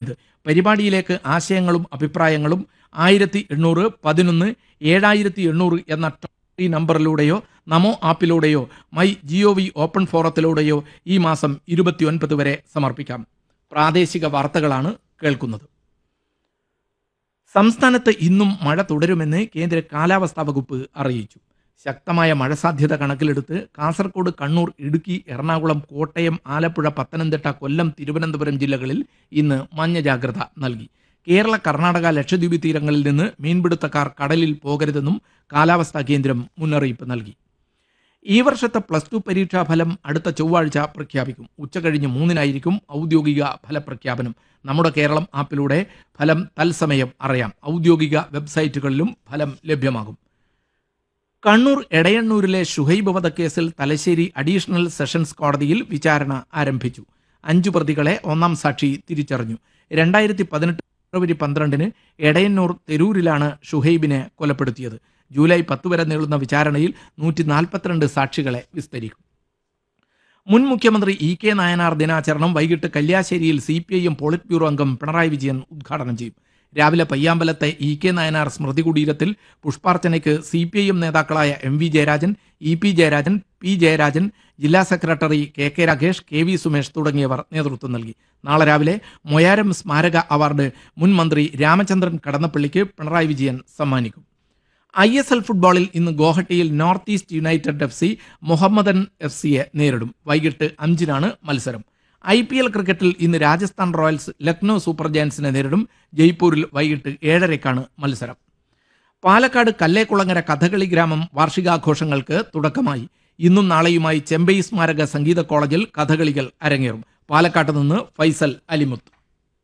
നൽകിയത് പരിപാടിയിലേക്ക് ആശയങ്ങളും അഭിപ്രായങ്ങളും ആയിരത്തി എണ്ണൂറ് പതിനൊന്ന് ഏഴായിരത്തി എണ്ണൂറ് എന്ന ടോൾ ഫ്രീ നമ്പറിലൂടെയോ നമോ ആപ്പിലൂടെയോ മൈ ജിഒ വി ഓപ്പൺ ഫോറത്തിലൂടെയോ ഈ മാസം ഇരുപത്തിയൊൻപത് വരെ സമർപ്പിക്കാം പ്രാദേശിക വാർത്തകളാണ് കേൾക്കുന്നത് സംസ്ഥാനത്ത് ഇന്നും മഴ തുടരുമെന്ന് കേന്ദ്ര കാലാവസ്ഥാ വകുപ്പ് അറിയിച്ചു ശക്തമായ മഴ സാധ്യത കണക്കിലെടുത്ത് കാസർഗോഡ് കണ്ണൂർ ഇടുക്കി എറണാകുളം കോട്ടയം ആലപ്പുഴ പത്തനംതിട്ട കൊല്ലം തിരുവനന്തപുരം ജില്ലകളിൽ ഇന്ന് മഞ്ഞ ജാഗ്രത നൽകി കേരള കർണാടക ലക്ഷദ്വീപ് തീരങ്ങളിൽ നിന്ന് മീൻപിടുത്തക്കാർ കടലിൽ പോകരുതെന്നും കാലാവസ്ഥാ കേന്ദ്രം മുന്നറിയിപ്പ് നൽകി ഈ വർഷത്തെ പ്ലസ് ടു പരീക്ഷാ ഫലം അടുത്ത ചൊവ്വാഴ്ച പ്രഖ്യാപിക്കും ഉച്ചകഴിഞ്ഞ് മൂന്നിനായിരിക്കും ഔദ്യോഗിക ഫലപ്രഖ്യാപനം നമ്മുടെ കേരളം ആപ്പിലൂടെ ഫലം തത്സമയം അറിയാം ഔദ്യോഗിക വെബ്സൈറ്റുകളിലും ഫലം ലഭ്യമാകും കണ്ണൂർ എടയണ്ണൂരിലെ ഷുഹൈബ് വധക്കേസിൽ തലശ്ശേരി അഡീഷണൽ സെഷൻസ് കോടതിയിൽ വിചാരണ ആരംഭിച്ചു അഞ്ചു പ്രതികളെ ഒന്നാം സാക്ഷി തിരിച്ചറിഞ്ഞു രണ്ടായിരത്തി പതിനെട്ട് ഫെബ്രുവരി പന്ത്രണ്ടിന് എടയന്നൂർ തെരൂരിലാണ് ഷുഹൈബിനെ കൊലപ്പെടുത്തിയത് ജൂലൈ പത്ത് വരെ നീളുന്ന വിചാരണയിൽ നൂറ്റി നാൽപ്പത്തിരണ്ട് സാക്ഷികളെ വിസ്തരിക്കും മുൻ മുഖ്യമന്ത്രി ഇ കെ നായനാർ ദിനാചരണം വൈകിട്ട് കല്യാശ്ശേരിയിൽ C P I M polit bureau അംഗം പിണറായി വിജയൻ ഉദ്ഘാടനം ചെയ്യും രാവിലെ പയ്യാമ്പലത്തെ ഇ കെ നായനാർ സ്മൃതി കുടീരത്തിൽ പുഷ്പാർച്ചനയ്ക്ക് സി പി ഐ എം നേതാക്കളായ M V Jayarajan E P Jayarajan P Jayarajan ജില്ലാ secretary K K Ragesh K V Sumesh തുടങ്ങിയവർ നേതൃത്വം നൽകി നാളെ രാവിലെ മൊയാരം സ്മാരക അവാർഡ് മുൻ മന്ത്രി രാമചന്ദ്രൻ കടന്നപ്പള്ളിക്ക് പിണറായി വിജയൻ സമ്മാനിക്കും ഐ എസ് എൽ ഫുട്ബോളിൽ ഇന്ന് ഗോഹട്ടിയിൽ North East United F C Mohammedan F സിയെ നേരിടും വൈകിട്ട് അഞ്ചിനാണ് മത്സരം ഐ പി എൽ ക്രിക്കറ്റിൽ ഇന്ന് രാജസ്ഥാൻ റോയൽസ് ലക്നൗ സൂപ്പർ ജയൻസിനെ നേരിടും ജയ്പൂരിൽ വൈകിട്ട് ഏഴരയ്ക്കാണ് മത്സരം പാലക്കാട് കല്ലേക്കുളങ്ങര കഥകളി ഗ്രാമം വാർഷികാഘോഷങ്ങൾക്ക് തുടക്കമായി ഇന്നും നാളെയുമായി ചെമ്പൈ സ്മാരക സംഗീത കോളേജിൽ കഥകളികൾ അരങ്ങേറും പാലക്കാട്ട് നിന്ന് ഫൈസൽ അലിമുത്ത്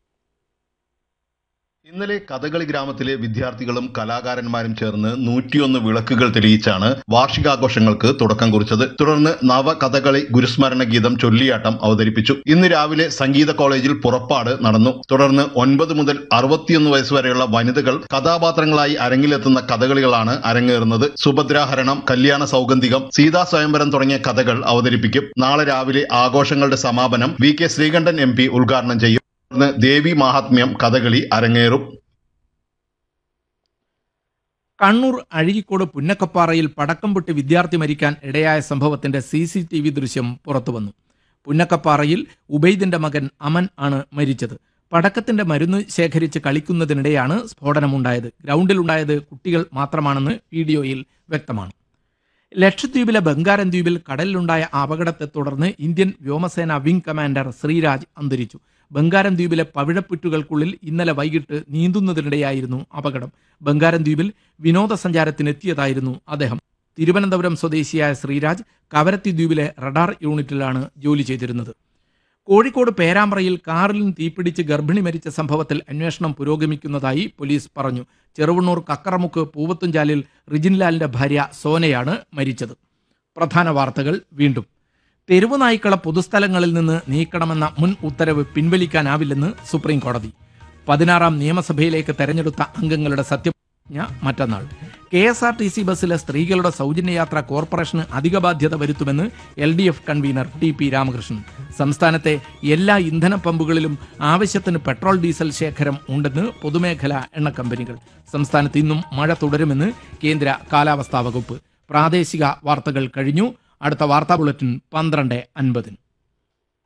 ഇന്നലെ കഥകളി ഗ്രാമത്തിലെ വിദ്യാർത്ഥികളും കലാകാരന്മാരും ചേർന്ന് നൂറ്റിയൊന്ന് വിളക്കുകൾ തെളിയിച്ചാണ് വാർഷികാഘോഷങ്ങൾക്ക് തുടക്കം കുറിച്ചത് തുടർന്ന് നവ കഥകളി ഗുരുസ്മരണ ഗീതം ചൊല്ലിയാട്ടം അവതരിപ്പിച്ചു ഇന്ന് രാവിലെ സംഗീത കോളേജിൽ പുറപ്പാട് നടന്നു തുടർന്ന് ഒൻപത് മുതൽ അറുപത്തിയൊന്ന് വയസ്സ് വരെയുള്ള വനിതകൾ കഥാപാത്രങ്ങളായി അരങ്ങിലെത്തുന്ന കഥകളികളാണ് അരങ്ങേറുന്നത് സുഭദ്രാഹരണം കല്യാണ സൗഗന്ധികം സീതാ സ്വയംവരം തുടങ്ങിയ കഥകൾ അവതരിപ്പിക്കും നാളെ രാവിലെ ആഘോഷങ്ങളുടെ സമാപനം V K Sreekandan M P ഉദ്ഘാടനം ചെയ്യും തുടർന്ന് ദേവി മാഹാത്മ്യം കഥകളി അരങ്ങേറും കണ്ണൂർ അഴീക്കോട് പുന്നക്കപ്പാറയിൽ പടക്കം പൊട്ടി വിദ്യാർത്ഥി മരിക്കാൻ ഇടയായ സംഭവത്തിന്റെ സി സി ടി വി ദൃശ്യം പുറത്തുവന്നു പുന്നക്കപ്പാറയിൽ ഉബൈദിന്റെ മകൻ അമൻ ആണ് മരിച്ചത് പടക്കത്തിന്റെ മരുന്ന് ശേഖരിച്ച് കളിക്കുന്നതിനിടെയാണ് സ്ഫോടനമുണ്ടായത് ഗ്രൗണ്ടിലുണ്ടായത് കുട്ടികൾ മാത്രമാണെന്ന് വീഡിയോയിൽ വ്യക്തമാണ് ലക്ഷദ്വീപിലെ ബംഗാരൻ ദ്വീപിൽ കടലിലുണ്ടായ അപകടത്തെ തുടർന്ന് ഇന്ത്യൻ വ്യോമസേന വിംഗ് കമാൻഡർ ശ്രീരാജ് അന്തരിച്ചു ബംഗാരൻ ദ്വീപിലെ പവിഴപ്പുറ്റുകൾക്കുള്ളിൽ ഇന്നലെ വൈകിട്ട് നീന്തുന്നതിനിടെയായിരുന്നു അപകടം ബംഗാരൻ ദ്വീപിൽ വിനോദസഞ്ചാരത്തിനെത്തിയതായിരുന്നു അദ്ദേഹം തിരുവനന്തപുരം സ്വദേശിയായ ശ്രീരാജ് കവരത്തി ദ്വീപിലെ റഡാർ യൂണിറ്റിലാണ് ജോലി ചെയ്തിരുന്നത് കോഴിക്കോട് പേരാമ്പ്രയിൽ കാറിൽ തീപിടിച്ച് ഗർഭിണി മരിച്ച സംഭവത്തിൽ അന്വേഷണം പുരോഗമിക്കുന്നതായി പോലീസ് പറഞ്ഞു ചെറുവണ്ണൂർ കക്കറമുക്ക് പൂവത്തുംചാലിൽ റിജിൻലാലിന്റെ ഭാര്യ സോനയാണ് മരിച്ചത് പ്രധാന വാർത്തകൾ വീണ്ടും തെരുവ് നായ്ക്കളെ പൊതുസ്ഥലങ്ങളിൽ നിന്ന് നീക്കണമെന്ന മുൻ ഉത്തരവ് പിൻവലിക്കാനാവില്ലെന്ന് സുപ്രീം കോടതി പതിനാറാം നിയമസഭയിലേക്ക് തെരഞ്ഞെടുത്ത അംഗങ്ങളുടെ സത്യപ്രതിജ്ഞ മറ്റന്നാൾ K S R T C ബസ്സിലെ സ്ത്രീകളുടെ സൗജന്യയാത്ര കോർപ്പറേഷന് അധിക ബാധ്യത വരുത്തുമെന്ന് L D F convener T P Ramakrishnan സംസ്ഥാനത്തെ എല്ലാ ഇന്ധന പമ്പുകളിലും ആവശ്യത്തിന് പെട്രോൾ ഡീസൽ ശേഖരം ഉണ്ടെന്ന് പൊതുമേഖലാ എണ്ണ കമ്പനികൾ സംസ്ഥാനത്ത് ഇന്നും മഴ തുടരുമെന്ന് കേന്ദ്ര കാലാവസ്ഥാ വകുപ്പ് പ്രാദേശിക വാർത്തകൾ കഴിഞ്ഞു അടുത്ത വാർത്താ ബുള്ളറ്റിൻ പന്ത്രണ്ട് അൻപതിന്